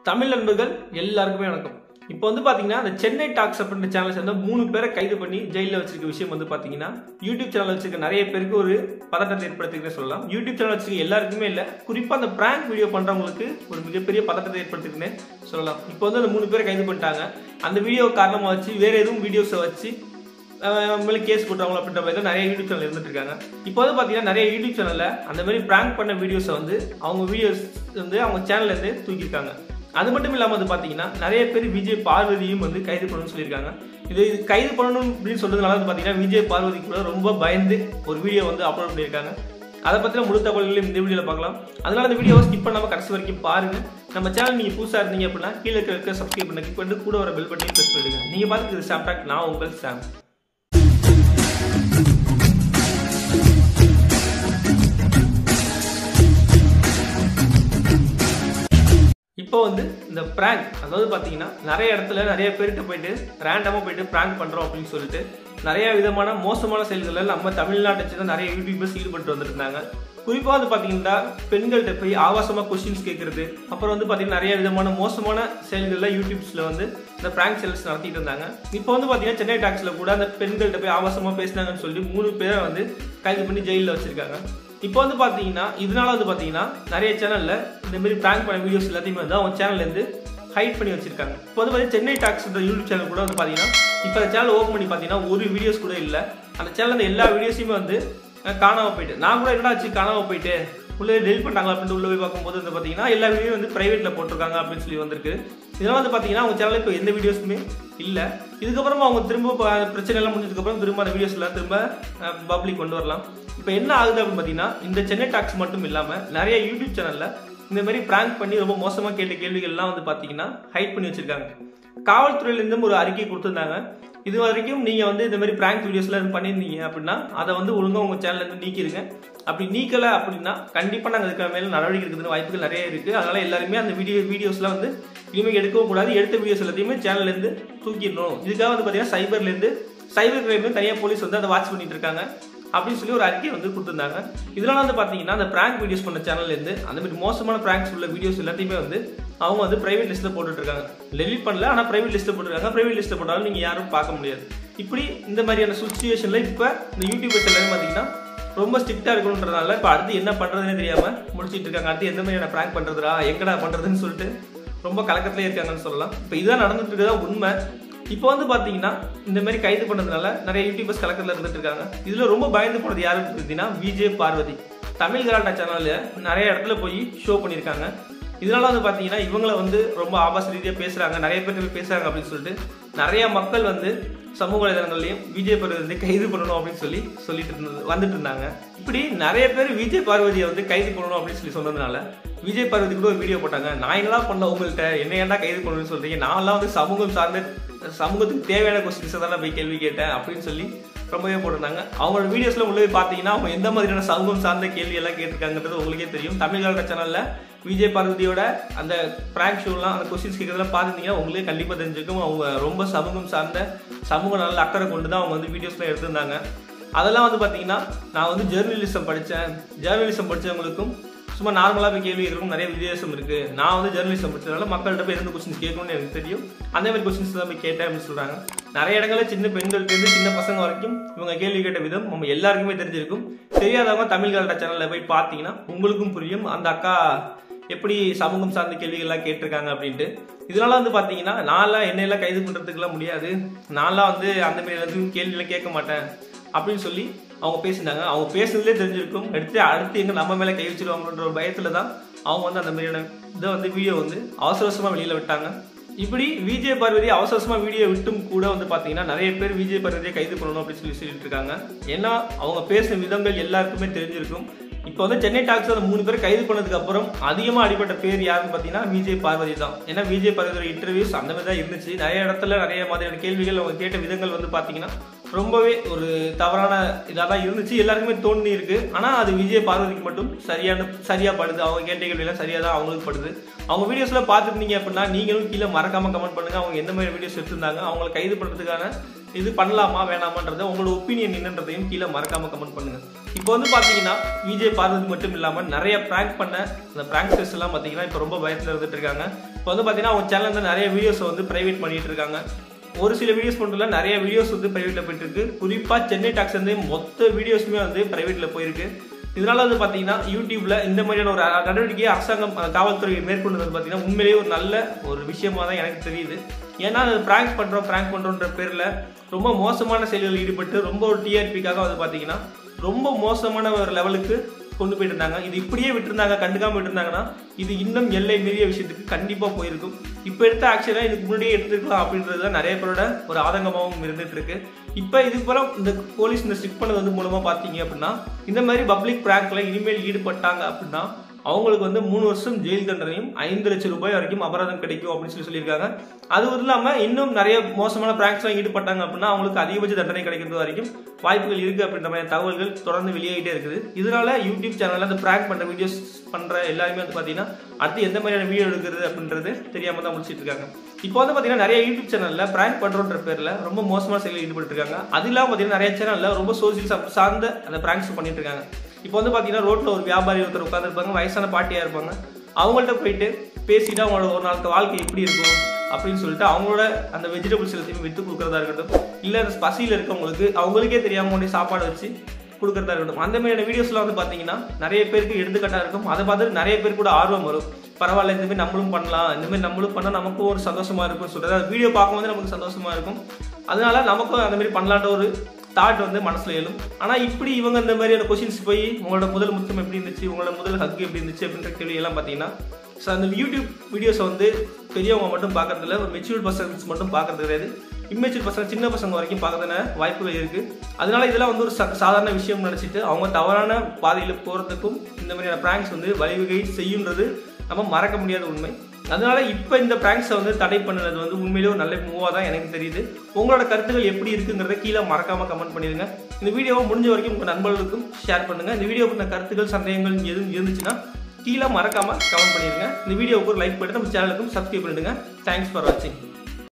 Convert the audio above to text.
தமிழ் நண்பர்கள் எல்லாருக்குமே வணக்கம் இப்போ வந்து பாத்தீங்கன்னா அந்த சென்னை டாக்ஸ் அப்படின்ற சேனல் சேர்ந்த மூணு பேரை கைது பண்ணி ஜெயிலில் வச்சிருக்க விஷயம் வந்து பாத்தீங்கன்னா யூடியூப் சேனல் வச்சிருக்க நிறைய பேருக்கு ஒரு பதட்டத்தை ஏற்படுத்திக்கிறே சொல்லலாம் யூடியூப் சேனல் வச்சிருக்க எல்லாருக்குமே இல்லை குறிப்பா அந்த பிராங்க் வீடியோ பண்றவங்களுக்கு ஒரு மிகப்பெரிய பதட்டத்தை ஏற்படுத்திக்கிறே சொல்லலாம் இப்போ வந்து அந்த மூணு பேரை கைது பண்ணிட்டாங்க அந்த வீடியோ காரணமா வச்சு வேற எதுவும் வீடியோஸை வச்சு மேலே கேஸ் போட்டவங்க அப்படின்ற மாதிரி தான் நிறைய யூடியூப் சேனல் இருந்துட்டு இருக்காங்க இப்போ வந்து பார்த்தீங்கன்னா நிறைய யூடியூப் சேனலில் அந்த மாதிரி பிராங்க் பண்ண வீடியோஸை வந்து அவங்க வீடியோஸ் வந்து அவங்க சேனல்லேருந்து தூக்கியிருக்காங்க அது மட்டும் இல்லாமல் வந்து பார்த்தீங்கன்னா நிறைய பேர் விஜய் பார்வதியும் வந்து கைது பண்ணணும்னு சொல்லியிருக்காங்க இது இது கைது பண்ணணும் அப்படின்னு சொல்றதுனால வந்து பார்த்தீங்கன்னா விஜய் பார்வதி கூட ரொம்ப பயந்து ஒரு வீடியோ வந்து அப்லோட் பண்ணியிருக்காங்க அதை பற்றின முழு தகவல்களையும் இந்த வீடியோவில் பார்க்கலாம் அதனால இந்த வீடியோவை ஸ்கிப் பண்ணாமல் கடைசி வரைக்கும் பாருங்க நம்ம சேனல் நீங்கள் புதுசாக இருந்தீங்க அப்படின்னா கீழே இருக்க சப்ஸ்கிரைப் பண்ண கிளிக் பண்ணிட்டு கூட வர பெல் பட்டனையும் ப்ரெஸ் பண்ணிடுங்க நீங்கள் பார்த்துக்கிறது சாம் டாக் நான் உங்கள் சாம் இப்போ வந்து இந்த பிராங்க் அதாவது பார்த்தீங்கன்னா நிறைய இடத்துல நிறைய பேர்கிட்ட போயிட்டு ரேண்டமாக போயிட்டு பிராங்க் பண்ணுறோம் அப்படின்னு சொல்லிட்டு நிறைய விதமான மோசமான செயல்களில் நம்ம தமிழ்நாட்டை சேர்ந்த நிறைய யூடியூபர்ஸ் ஈடுபட்டு வந்துட்டு இருந்தாங்க குறிப்பாக வந்து பார்த்தீங்கன்னா பெண்கள்கிட்ட போய் ஆபாசமாக கொஸ்டின்ஸ் கேட்கறது அப்புறம் வந்து பார்த்தீங்கன்னா நிறைய விதமான மோசமான செயல்களில் யூடியூப்ஸில் வந்து இந்த பிராங்க் சேல்ஸ் நடத்திட்டு இருந்தாங்க இப்போ வந்து பார்த்தீங்கன்னா சென்னை டாக்ஸில் கூட அந்த பெண்கள்கிட்ட போய் ஆபாசமாக பேசினாங்கன்னு சொல்லி மூணு பேரை வந்து கைது பண்ணி ஜெயிலில் வச்சிருக்காங்க இப்போ வந்து பார்த்தீங்கன்னா இதனால வந்து பார்த்தீங்கன்னா நிறைய சேனலில் இந்த மாதிரி பிராங்க் பண்ண வீடியோஸ் எல்லாத்தையுமே வந்து அவங்க சேனல்லேருந்து ஹைட் பண்ணி வச்சிருக்காங்க இப்போ வந்து பார்த்தீங்கன்னா சென்னை டாக்ஸ் யூடியூப் சேனல் கூட வந்து பார்த்தீங்கன்னா இப்போ அந்த சேனல் ஓப்பன் பண்ணி பார்த்தீங்கன்னா ஒரு வீடியோஸ் கூட இல்லை அந்த சேனல் எல்லா வீடியோஸையுமே வந்து காணாமல் போயிட்டு நான் கூட என்னடா ஆச்சு காணாமல் போயிட்டு உள்ளே டெலிட் பண்ணிட்டாங்க அப்படின்னு உள்ள போய் பார்க்கும்போது வந்து பார்த்தீங்கன்னா எல்லா வீடியோ வந்து ப்ரைவேட்டில் போட்டிருக்காங்க அப்படின்னு சொல்லி வந்திருக்கு இதெல்லாம் வந்து பார்த்தீங்கன்னா அவங்க சேனலில் இப்போ எந்த வீடியோஸுமே இல்லை இதுக்கப்புறமா அவங்க திரும்ப ப- பிரச்சனை எல்லாம் முடிஞ்சதுக்கப்புறம் திரும்ப அந்த வீடியோஸ் எல்லாம் திரும்ப பப்ளிக் கொண்டு வரலாம் இப்போ என்ன ஆகுது அப்படின்னு பார்த்தீங்கன்னா இந்த சென்னை டாக்ஸ் மட்டும் இல்லாமல் நிறைய யூடியூப் சேனலில் இந்த மாதிரி பிராங்க் பண்ணி ரொம்ப மோசமாக கேட்ட கேள்விகள்லாம் வந்து பார்த்தீங்கன்னா ஹைட் பண்ணி வச்சிருக்காங்க காவல்துறையிலேருந்தும் ஒரு அறிக்கை கொடுத்துருந்தாங்க இது வரைக்கும் நீங்கள் வந்து இந்த மாதிரி பிராங்க் வீடியோஸ்லாம் பண்ணியிருந்தீங்க அப்படின்னா அதை வந்து ஒழுங்காக உங்கள் சேனல்லேருந்து நீக்கிடுங்க அப்படி நீக்கலை அப்படின்னா கண்டிப்பாக நாங்கள் இதுக்கு மேலே நடவடிக்கை எடுக்கிறதுக்கு வாய்ப்புகள் நிறைய இருக்குது அதனால எல்லாருமே அந்த வீடியோ வீடியோஸ்லாம் வந்து இனிமேல் எடுக்கவும் கூடாது எடுத்த வீடியோஸ் எல்லாத்தையுமே சேனல்லேருந்து தூக்கிடணும் இதுக்காக வந்து பார்த்தீங்கன்னா சைபர்லேருந்து சைபர் கிரைம்லேருந்து தனியாக போலீஸ் வந்து அதை வாட்ச் பண்ணிட்டு இருக்காங்க அப்படின்னு சொல்லி ஒரு அறிக்கை வந்து கொடுத்துருந்தாங்க இதனால வந்து பார்த்தீங்கன்னா அந்த பிராங்க் வீடியோஸ் பண்ண சேனல்லேருந்து அந்த மாதிரி மோசமான பிராங்க்ஸ் உள்ள வீடியோஸ் எல்லாத்தையுமே வந்து அவங்க வந்து பிரைவேட் லிஸ்ட்டில் போட்டுட்டு இருக்காங்க டெலிட் பண்ணல ஆனால் பிரைவேட் லிஸ்ட்டில் போட்டுருக்காங்க பிரைவேட் லிஸ்ட்டில் போட்டாலும் நீங்கள் யாரும் பார்க்க முடியாது இப்படி இந்த மாதிரியான சுச்சுவேஷனில் இப்போ இந்த யூடியூபர்ஸ் எல்லாமே பார்த்தீங்கன்னா ரொம்ப ஸ்ட்ரிக்டாக இருக்கணுன்றதுனால இப்போ அடுத்து என்ன பண்ணுறதுனே தெரியாமல் முடிச்சிட்டு இருக்காங்க அடுத்து எந்த மாதிரியான பிராங்க் பண்ணுறதுடா எங்கடா பண்ணுறதுன்னு சொல்லிட்டு ரொம்ப கலக்கத்திலே இருக்காங்கன்னு சொல்லலாம் இப்போ இதுதான் நடந்துட்டு இருக்கதா உண்மை இப்போ வந்து பார்த்தீங்கன்னா இந்த மாதிரி கைது பண்ணதுனால நிறைய யூடியூபர்ஸ் கலக்கத்தில் இருந்துட்டு இருக்காங்க இதில் ரொம்ப பயந்து போனது யாருன்னு பார்த்தீங்கன்னா விஜய் பார்வதி தமிழ் கலாட்டா சேனலில் நிறைய இடத்துல போய் ஷோ பண்ணியிருக்காங்க இதனால வந்து பார்த்தீங்கன்னா இவங்களை வந்து ரொம்ப ஆபாச ரீதியாக பேசுகிறாங்க நிறைய பேர் போய் பேசுகிறாங்க அப்படின்னு சொல்லிட்டு நிறைய மக்கள் வந்து சமூக வலைதளங்கள்லையும் விஜய் பார்வதி வந்து கைது பண்ணணும் அப்படின்னு சொல்லி சொல்லிட்டு இருந்தது வந்துட்டு இருந்தாங்க இப்படி நிறைய பேர் விஜய் பார்வதியை வந்து கைது பண்ணணும் அப்படின்னு சொல்லி சொன்னதுனால விஜய் பார்வதி கூட ஒரு வீடியோ போட்டாங்க நான் என்னலாம் பண்ண உங்கள்கிட்ட என்ன ஏன்டா கைது பண்ணணும்னு சொல்றீங்க நான்லாம் வந்து சமூகம் சார்ந்த சமூகத்துக்கு தேவையான கொஸ்டின்ஸை தான் நான் போய் கேள்வி கேட்டேன் அப்படின்னு சொல்லி ரொம்பவே போட்டிருந்தாங்க அவங்களோட வீடியோஸ்ல உள்ள போய் பார்த்தீங்கன்னா அவங்க எந்த மாதிரியான சமூகம் சார்ந்த கேள்வி எல்லாம் கேட்டிருக்காங்கன்றது உங்களுக்கே தெரியும் தமிழ் கலட சேனல்ல விஜய் பார்வதியோட அந்த பிராங்க் ஷோலாம் அந்த கொஸ்டின்ஸ் கேட்கறதெல்லாம் பார்த்துருந்தீங்கன்னா உங்களுக்கு கண்டிப்பாக தெரிஞ்சிருக்கும் அவங்க ரொம்ப சமூகம் சார்ந்த சமூக நல்ல அக்கறை கொண்டு தான் அவங்க வந்து வீடியோஸ்லாம் எடுத்திருந்தாங்க அதெல்லாம் வந்து பார்த்தீங்கன்னா நான் வந்து ஜெர்னலிசம் படித்தேன் ஜெர்னலிசம் படித்தவங்களுக்கும் சும்மா நார்மலாக போய் கேள்வி கேட்கறதுக்கும் நிறைய வித்தியாசம் இருக்கு நான் வந்து ஜெர்னலிசம் படிச்சதுனால மக்கள்கிட்ட போய் எந்த கொஸ்டின்ஸ் கேட்கணும்னு எனக்கு தெரியும் அந்த மாதிரி கொஸ்டின்ஸ் தான் போய் கேட்டேன் அப்படின்னு சொல்றாங்க நிறைய இடங்களில் சின்ன பெண்கள்கிட்ட சின்ன பசங்க வரைக்கும் இவங்க கேள்வி கேட்ட விதம் நம்ம எல்லாருக்குமே தெரிஞ்சிருக்கும் தெரியாதவங்க தமிழ் கலட்ட சேனலில் போய் பார்த்தீங்கன்னா உங்களுக்கும் புரியும் அந்த அக்கா எப்படி சமூகம் சார்ந்த கேள்விகள்லாம் கேட்டிருக்காங்க அப்படின்ட்டு இதனால வந்து பார்த்தீங்கன்னா நான்லாம் என்னையெல்லாம் கைது பண்ணுறதுக்குலாம் முடியாது நான்லாம் வந்து அந்த மாதிரி எதுவும் கேள்வியெல்லாம் கேட்க மாட்டேன் அப்படின்னு சொல்லி அவங்க பேசினாங்க அவங்க பேசுனதுலேயே தெரிஞ்சிருக்கும் எடுத்து அடுத்து எங்க நம்ம மேலே கை வச்சிருவாங்கன்ற ஒரு பயத்தில் தான் அவங்க வந்து அந்த மாதிரியான இதை வந்து வீடியோ வந்து அவசர அவசரமாக வெளியில் விட்டாங்க இப்படி விஜய் பார்வதி அவசர அவசரமா வீடியோ விட்டும் கூட வந்து பார்த்தீங்கன்னா நிறைய பேர் விஜய் பார்வதியை கைது பண்ணணும் அப்படின்னு சொல்லி சொல்லிட்டு இருக்காங்க ஏன்னா அவங்க பேசுன விதங்கள் எல்லாருக்குமே தெரிஞ்சிருக்கும் இப்போ வந்து சென்னை டாக்ஸ் அந்த மூணு பேர் கைது பண்ணதுக்கு அப்புறம் அதிகமாக அடிப்பட்ட பேர் யாருன்னு பார்த்தீங்கன்னா விஜய் பார்வதி தான் ஏன்னா விஜய் பார்வதியோட இன்டர்வியூஸ் அந்த மாதிரி தான் இருந்துச்சு நிறைய இடத்துல நிறைய மாதிரியான கேள்விகள் அவங்க கேட்ட விதங்கள் வந்து பார்த்தீங்கன்னா ரொம்பவே ஒரு தவறான இதாக தான் இருந்துச்சு எல்லாருக்குமே தோணி இருக்கு ஆனால் அது விஜய் பார்வதிக்கு மட்டும் சரியான சரியாக படுது அவங்க கேட்ட கேள்வியெல்லாம் சரியாக தான் அவங்களுக்கு படுது அவங்க வீடியோஸ்லாம் பார்த்துருந்தீங்க அப்படின்னா நீங்களும் கீழே மறக்காம கமெண்ட் பண்ணுங்க அவங்க எந்த மாதிரி வீடியோஸ் எடுத்திருந்தாங்க அவங்களை கைது பண்ணுறதுக்கான இது பண்ணலாமா வேணாமான்றதை உங்களோட ஒப்பீனியன் என்னன்றதையும் கீழே மறக்காம கமெண்ட் பண்ணுங்க இப்போ வந்து பாத்தீங்கன்னா விஜய் பார்வதி மட்டும் இல்லாம நிறைய பிராங்க் பண்ண அந்த பிராங்க்ஸ்டர்ஸ் எல்லாம் பாத்தீங்கன்னா இப்போ ரொம்ப பயத்துல இருந்துட்டு இருக்காங்க இப்போ வந்து பார்த்தீங்கன்னா அவங்க சேனலில் வந்து நிறைய வீடியோஸை வந்து ப்ரைவேட் பண்ணிட்டு இருக்காங்க ஒரு சில வீடியோஸ் மட்டும் இல்லை நிறைய வீடியோஸ் வந்து ப்ரைவேட்டில் போயிட்டு இருக்கு குறிப்பாக சென்னை டாக்ஸ் வந்து மொத்த வீடியோஸுமே வந்து ப்ரைவேட்டில் போயிருக்கு இதனால வந்து பார்த்தீங்கன்னா யூடியூப்ல இந்த மாதிரியான ஒரு நடவடிக்கையை அரசாங்கம் அஹ், காவல்துறை மேற்கொண்டது வந்து பார்த்தீங்கன்னா உண்மையிலேயே ஒரு நல்ல ஒரு விஷயமா தான் எனக்கு தெரியுது ஏன்னா அது பிராங்க் பண்றோம் பிராங்க் பண்றோன்ற பேர்ல ரொம்ப மோசமான செயல்களில் ஈடுபட்டு ரொம்ப ஒரு டிஆர்பிக்காக வந்து பார்த்தீங்கன்னா ரொம்ப மோசமான ஒரு லெவலுக்கு கொண்டு போயிட்டு இருந்தாங்க இது இப்படியே விட்டுருந்தாங்க கண்டுக்காம விட்டுருந்தாங்கன்னா இது இன்னும் எல்லை மீறிய விஷயத்துக்கு கண்டிப்பா போயிருக்கும் இப்போ எடுத்த ஆக்ஷனை இதுக்கு முன்னாடியே எடுத்துருக்கலாம் அப்படின்றது தான் நிறைய பேரோட ஒரு ஆதங்கமாகவும் இருந்துட்டு இருக்கு இப்போ இதுக்கு பிறகு இந்த போலீஸ் இந்த ஸ்டிக் பண்ணது வந்து மூலமா பார்த்தீங்க அப்படின்னா இந்த மாதிரி பப்ளிக் பிராங்க்ல இனிமேல் ஈடுபட்டாங்க அப்படின்னா அவங்களுக்கு வந்து மூணு வருஷம் ஜெயில் தண்டனையும் ஐந்து லட்சம் ரூபாய் வரைக்கும் அபராதம் கிடைக்கும் அப்படின்னு சொல்லி சொல்லியிருக்காங்க அது இல்லாம இன்னும் நிறைய மோசமான பிராங்க்ஸ்லாம் ஈடுபட்டாங்க அப்படின்னா அவங்களுக்கு அதிகபட்ச தண்டனை கிடைக்கிறது வரைக்கும் வாய்ப்புகள் இருக்கு அப்படின்ற மாதிரி தகவல்கள் தொடர்ந்து வெளியாகிட்டே இருக்குது இதனால யூடியூப் சேனல்ல அந்த பிராங்க் பண்ற வீடியோஸ் பண்ற எல்லாருமே வந்து பாத்தீங்கன்னா அடுத்து எந்த மாதிரியான வீடியோ எடுக்கிறது அப்படின்றது தெரியாம தான் முடிச்சிட்டு இருக்காங்க இப்போ வந்து பாத்தீங்கன்னா நிறைய யூடியூப் சேனல்ல பிராங்க் பண்றோன்ற பேர்ல ரொம்ப மோசமான செயலில் ஈடுபட்டு இருக்காங்க அது இல்லாம பாத்தீங்கன்னா நிறைய சேனல்ல ரொம்ப சோசியல் சார்ந்த அந்த பிராங்க்ஸ் பண்ணிட்டு இருக்காங்க இப்போ வந்து பாத்தீங்கன்னா ரோட்ல ஒரு வியாபாரி ஒருத்தர் உட்காந்துருப்பாங்க வயசான பாட்டியா இருப்பாங்க அவங்கள்ட்ட போயிட்டு பேசிட்டு அவங்களோட ஒரு நாளுக்கு வாழ்க்கை எப்படி இருக்கும் அப்படின்னு சொல்லிட்டு அவங்களோட அந்த வெஜிடபிள்ஸ் எல்லாத்தையுமே வித்து கொடுக்கறதா இருக்கட்டும் இல்ல அந்த பசியில இருக்கவங்களுக்கு அவங்களுக்கே தெரியாம கொண்டு போய் சாப்பாடு வச்சு கொடுக்கறதா இருக்கட்டும் அந்த மாதிரியான வீடியோஸ்லாம் வந்து பாத்தீங்கன்னா நிறைய பேருக்கு எடுத்துக்காட்டா இருக்கும் அதை பார்த்துட்டு நிறைய பேர் கூட ஆர்வம் வரும் பரவாயில்ல இந்த மாதிரி நம்மளும் பண்ணலாம் இந்த மாதிரி நம்மளும் பண்ணா நமக்கும் ஒரு சந்தோஷமா இருக்கும் சொல்றது அந்த வீடியோ பார்க்கும்போது நமக்கு சந்தோஷமா இருக்கும் அதனால நமக்கும் அந்த மாதிரி பண்ணலான்ற ஒரு தாட் வந்து மனசுல எழும் ஆனா இப்படி இவங்க இந்த மாதிரியான கொஸ்டின்ஸ் போய் உங்களோட முதல் முத்தம் எப்படி இருந்துச்சு உங்களோட முதல் ஹக் எப்படி இருந்துச்சு அப்படின்ற கேள்வி எல்லாம் பாத்தீங்கன்னா ஸோ அந்த யூடியூப் வீடியோஸை வந்து பெரியவங்க மட்டும் பார்க்கறது இல்ல ஒரு மெச்சூர்ட் பர்சன்ஸ் மட்டும் பார்க்கறது கிடையாது இம்மெச்சூர் பசங்க சின்ன பசங்க வரைக்கும் பார்க்கறதுன வாய்ப்புகள் இருக்கு அதனால இதெல்லாம் வந்து ஒரு சா- சாதாரண விஷயம் நினைச்சிட்டு அவங்க தவறான பாதையில போறதுக்கும் இந்த மாதிரியான பிராங்க்ஸ் வந்து வழிவகை செய்யுன்றது நம்ம மறக்க முடியாத உண்மை அதனால இப்போ இந்த பிராங்க்ஸை வந்து தடை பண்ணது வந்து உண்மையிலேயே ஒரு நல்ல மூவாக தான் எனக்கு தெரியுது உங்களோட கருத்துக்கள் எப்படி இருக்குங்கிறத கீழே மறக்காம கமெண்ட் பண்ணிடுங்க இந்த வீடியோவை முடிஞ்ச வரைக்கும் உங்க நண்பர்களுக்கும் ஷேர் பண்ணுங்க இந்த வீடியோ பற்றின கருத்துக்கள் சந்தேகங்கள் எதுவும் இருந்துச்சுன்னா கீழே மறக்காம கமெண்ட் பண்ணிடுங்க இந்த வீடியோவுக்கு ஒரு லைக் பண்ணிட்டு நம்ம சேனலுக்கும் சப்ஸ்கிரைப் பண்ணிடுங்க தேங்க்ஸ் ஃபார் வாட்சிங்